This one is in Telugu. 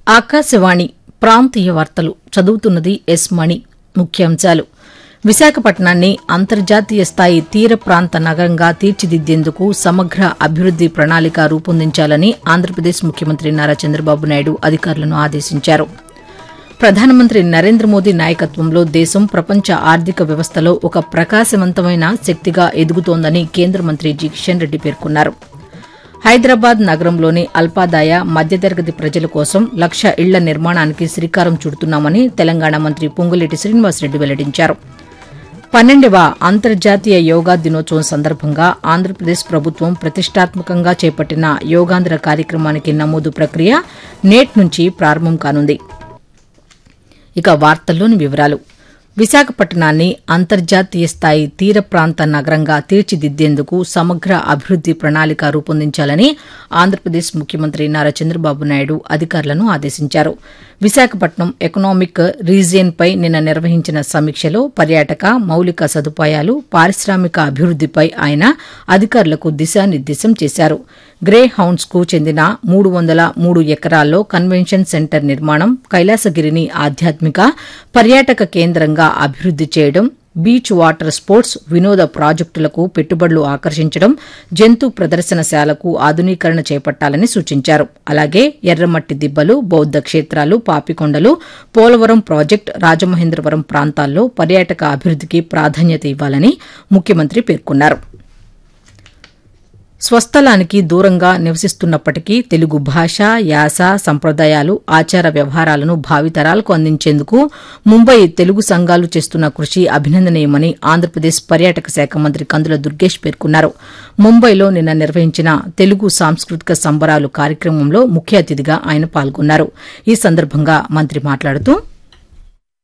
ఆకాశవాణి ప్రాంతీయ వార్తలు చదువుతున్నది ఎస్ మణి ముఖ్యాంశాలు విశాఖపట్నాన్ని అంతర్జాతీయ స్థాయి తీర ప్రాంత నగరంగా తీర్చిదిద్దేందుకు సమగ్ర అభివృద్ది ప్రణాళిక రూపొందించాలని ఆంధ్రప్రదేశ్ ముఖ్యమంత్రి నారా చంద్రబాబు నాయుడు అధికారులను ఆదేశించారు ప్రధానమంత్రి నరేంద్ర మోదీ నాయకత్వంలో దేశం ప్రపంచ ఆర్థిక వ్యవస్థలో ఒక ప్రకాశవంతమైన శక్తిగా ఎదుగుతోందని కేంద్ర మంత్రి జి కిషన్ రెడ్డి పేర్కొన్నారు హైదరాబాద్ నగరంలోని అల్పాదాయ మధ్యతరగతి ప్రజల కోసం లక్ష ఇళ్ల నిర్మాణానికి శ్రీకారం చుడుతున్నామని తెలంగాణ మంత్రి పొంగులేటి శ్రీనివాసరెడ్డి వెల్లడించారు పన్నెండవ అంతర్జాతీయ యోగా దినోత్సవం సందర్భంగా ఆంధ్రప్రదేశ్ ప్రభుత్వం ప్రతిష్టాత్మకంగా చేపట్టిన యోగాంధ్ర కార్యక్రమానికి నమోదు ప్రక్రియ నేటి నుంచి ప్రారంభం కానుంది ఇక వార్తల్లోని వివరాలు విశాఖపట్నాన్ని అంతర్జాతీయ స్థాయి తీర ప్రాంత నగరంగా తీర్చిదిద్దేందుకు సమగ్ర అభివృద్ది ప్రణాళిక రూపొందించాలని ఆంధ్రప్రదేశ్ ముఖ్యమంత్రి నారా చంద్రబాబు నాయుడు అధికారులను ఆదేశించారు విశాఖపట్నం ఎకనామిక్ రీజియన్పై నిన్న నిర్వహించిన సమీక్షలో పర్యాటక మౌలిక సదుపాయాలు పారిశ్రామిక అభివృద్దిపై ఆయన అధికారులకు దిశానిర్దేశం చేశారు గ్రే హౌండ్స్ కు చెందిన మూడు వందల మూడు ఎకరాల్లో కన్వెన్షన్ సెంటర్ నిర్మాణం కైలాసగిరిని ఆధ్యాత్మిక పర్యాటక కేంద్రంగా అభివృద్ది చేయడం బీచ్ వాటర్ స్పోర్ట్స్ వినోద ప్రాజెక్టులకు పెట్టుబడులు ఆకర్షించడం జంతు ప్రదర్శనశాలకు ఆధునీకరణ చేపట్టాలని సూచించారు అలాగే ఎర్రమట్టి దిబ్బలు బౌద్ధ క్షేత్రాలు పాపికొండలు పోలవరం ప్రాజెక్టు రాజమహేంద్రవరం ప్రాంతాల్లో పర్యాటక అభివృద్దికి ప్రాధాన్యత ఇవ్వాలని ముఖ్యమంత్రి పేర్కొన్నారు స్వస్థలానికి దూరంగా నివసిస్తున్నప్పటికీ తెలుగు భాష యాస సంప్రదాయాలు ఆచార వ్యవహారాలను భావితరాలకు అందించేందుకు ముంబై తెలుగు సంఘాలు చేస్తున్న కృషి అభినందనీయమని ఆంధ్రప్రదేశ్ పర్యాటక శాఖ మంత్రి కందుల దుర్గేష్ పేర్కొన్నారు ముంబైలో నిన్న నిర్వహించిన తెలుగు సాంస్కృతిక సంబరాలు కార్యక్రమంలో ముఖ్య అతిథిగా ఆయన పాల్గొన్నారు ఈ సందర్భంగా మంత్రి మాట్లాడుతూ